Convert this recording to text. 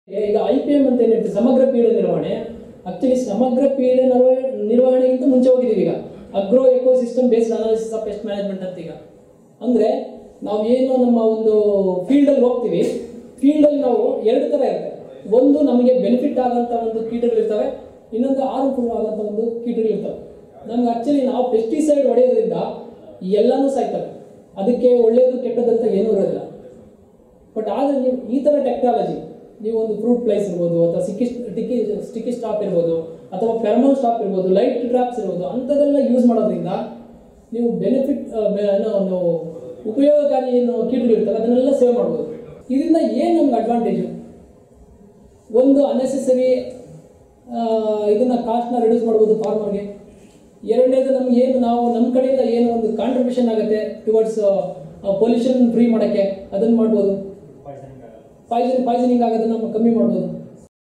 ಈಗ I P M ಅಂತ ಏನು ಹೇಳ್ತೀವಿ ಸಮಗ್ರ ಪೀಡೆ ನಿರ್ವಹಣೆ ಆಕ್ಚುಲಿ ಸಮಗ್ರ ಪೀಡೆ ನಿರ್ವಹಣೆ ನಿರ್ವಹಣೆಗಿಂತ ಮುಂಚೆ ಹೋಗಿದ್ದೀವಿ ಈಗ agro ecosystem based analysis of pest management ಅಂತ ಈಗ ಅಂದರೆ ನಾವು ಏನು ನಮ್ಮ ಒಂದು ಫೀಲ್ಡಲ್ಲಿ ಹೋಗ್ತೀವಿ ಫೀಲ್ಡಲ್ಲಿ ನಾವು ಎರಡು ಥರ ಇರುತ್ತೆ ಒಂದು ನಮಗೆ ಬೆನಿಫಿಟ್ ಆಗೋಂಥ ಒಂದು ಕೀಟಗಳಿರ್ತವೆ ಇನ್ನೊಂದು ಹಾರ್ಮ್ಫುಲ್ ಆಗೋಂಥ ಒಂದು ಕೀಟಗಳಿರ್ತವೆ ನಮ್ಗೆ ಆಕ್ಚುಲಿ ನಾವು ಪೆಸ್ಟಿಸೈಡ್ ಹೊಡೆಯೋದ್ರಿಂದ ಎಲ್ಲನೂ ಸಾಯ್ತವೆ ಅದಕ್ಕೆ ಒಳ್ಳೆಯದು ಕೆಟ್ಟದಂತ ಏನೂ ಇರೋದಿಲ್ಲ ಬಟ್ ಆದರೆ ನೀವು ಈ ಥರ ಟೆಕ್ನಾಲಜಿ ನೀವು ಒಂದು ಫ್ರೂಟ್ ಪ್ಲೇಸ್ ಇರ್ಬೋದು ಅಥವಾ ಸಿಕ್ಕಿ ಟಿಕ್ಕಿ ಸ್ಟಿಕ್ಕಿ ಸ್ಟಾಪ್ ಇರ್ಬೋದು ಅಥವಾ ಪೆರ್ಮಲ್ ಸ್ಟಾಪ್ ಇರ್ಬೋದು ಲೈಟ್ ಡ್ರಾಪ್ಸ್ ಇರ್ಬೋದು ಅಂಥದ್ದೆಲ್ಲ ಯೂಸ್ ಮಾಡೋದ್ರಿಂದ ನೀವು ಬೆನಿಫಿಟ್ ಏನೋ ಒಂದು ಉಪಯೋಗಕಾರಿ ಏನು ಕೀಟಗಳಿರ್ತವೆ ಅದನ್ನೆಲ್ಲ ಸೇವ್ ಮಾಡ್ಬೋದು ಇದರಿಂದ ಏನು ನಮ್ಗೆ ಅಡ್ವಾಂಟೇಜು ಒಂದು ಅನ್ನೆಸೆಸರಿ ಇದನ್ನು ಕಾಸ್ಟ್ನ ರಿಡ್ಯೂಸ್ ಮಾಡ್ಬೋದು ಫಾರ್ಮರ್ಗೆ ಎರಡನೇದು ನಮ್ಗೆ ಏನು ನಾವು ನಮ್ಮ ಕಡೆಯಿಂದ ಏನು ಒಂದು ಕಾಂಟ್ರಿಬ್ಯೂಷನ್ ಆಗುತ್ತೆ ಟುವರ್ಡ್ಸ್ ಪೊಲ್ಯೂಷನ್ ಫ್ರೀ ಮಾಡೋಕ್ಕೆ ಅದನ್ನು ಮಾಡ್ಬೋದು ಪಾಯ್ಸನ್ ಪಾಯ್ಸನಿಂಗ್ ಆಗೋದನ್ನ ನಾವು ಕಮ್ಮಿ ಮಾಡ್ಬೋದು